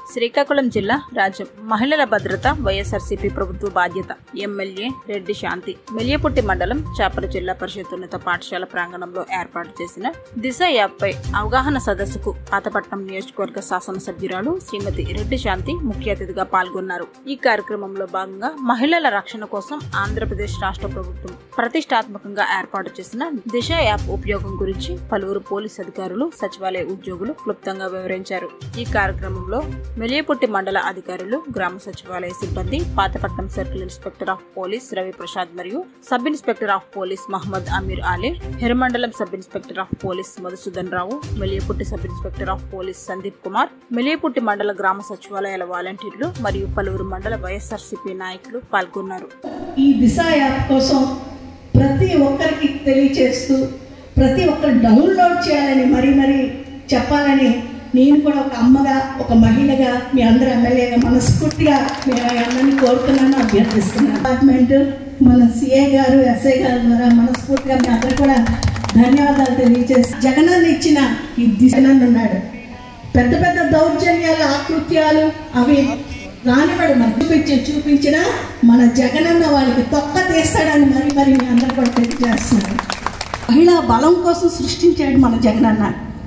శ్రీకాకుళం జిల్లా రాజ్యం మహిళల భద్రత వైఎస్ఆర్సీపీ ప్రభుత్వ బాధ్యత ఎమ్మెల్యే రెడ్డి శాంతి మెలియపుట్టి మండలం చాపల జిల్లా పరిషత్ ఉన్నత పాఠశాల ప్రాంగణంలో ఏర్పాటు చేసిన దిశ యాప్పై అవగాహన సదస్సుకు పాతపట్నం నియోజకవర్గ శాసనసభ్యురాలు శ్రీమతి రెడ్డి శాంతి ముఖ్య అతిథిగా పాల్గొన్నారు ఈ కార్యక్రమంలో భాగంగా మహిళల రక్షణ కోసం ఆంధ్రప్రదేశ్ రాష్ట్ర ప్రభుత్వం ప్రతిష్టాత్మకంగా ఏర్పాటు చేసిన దిశ యాప్ ఉపయోగం గురించి పలువురు పోలీస్ అధికారులు సచివాలయ ఉద్యోగులు క్లుప్తంగా వివరించారు ఈ కార్యక్రమంలో మెలియపుట్టి మండల అధికారులు గ్రామ సచివాలయ సిబ్బంది Pathapatnam circle inspector of police Ravi Prasad మరియు sub inspector of police Mohammed Ameer Ale Hiramandalam sub inspector of police Madhusudan Rao Meliaputti sub inspector of police Sandeep Kumar Meliaputti మండల గ్రామ సచివాలయాల వాలంటీర్లు మరియు పలువురు మండల వైఎస్ఆర్సీపీ నాయకులు పాల్గొన్నారు ఈ దిశ యాప్ కోసం ప్రతి ఒక్కరికి తెలియచేస్తూ ప్రతి ఒక్కరు డౌన్లోడ్ చేయాలని మరీ మరీ చెప్పాలని నేను కూడా ఒక అమ్మగా ఒక మహిళగా మీ అందరు ఎమ్మెల్యేగా మనస్ఫూర్తిగా మేము అందరినీ కోరుతున్నాను అభ్యర్థిస్తున్నాను డిపార్ట్మెంట్ మన సిఏ గారు ఎస్ఐ గారి ద్వారా మనస్ఫూర్తిగా మీ అందరు కూడా ధన్యవాదాలు తెలియజేసి జగనన్న ఇచ్చిన ఈ దిశనన్న ఉన్నాడు పెద్ద పెద్ద దౌర్జన్యాలు ఆకృత్యాలు అవి రానివాడు మనకు చూపించి చూపించిన మన జగనన్న వాళ్ళకి తొక్క తీస్తాడని మరి మరి మీ అందరూ కూడా తెలియజేస్తున్నారు మహిళా బలం కోసం సృష్టించాడు మన జగనన్న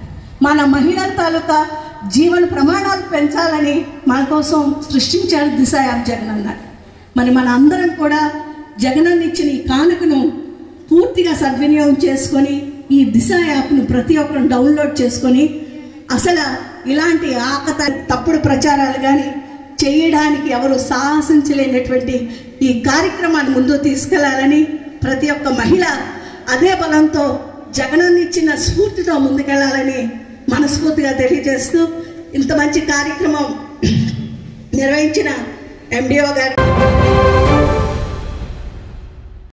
మన మహిళల తాలూకా జీవన ప్రమాణాలు పెంచాలని మన కోసం సృష్టించాడు దిశ యాప్ జగనన్న మరి మన అందరం కూడా జగనన్న ఇచ్చిన ఈ కానుకను పూర్తిగా సద్వినియోగం చేసుకొని ఈ దిశ యాప్ను ప్రతి ఒక్కరు డౌన్లోడ్ చేసుకొని అసలు ఇలాంటి ఆకత తప్పుడు ప్రచారాలు కానీ చేయడానికి ఎవరు సాహసించలేనటువంటి ఈ కార్యక్రమాన్ని ముందు తీసుకెళ్లాలని ప్రతి ఒక్క మహిళ అదే బలంతో జగనన్న ఇచ్చిన స్ఫూర్తితో ముందుకెళ్లాలని మనస్ఫూర్తిగా తెలియజేస్తూ ఇంత మంచి కార్యక్రమం నిర్వహించిన ఎండిఓ గారు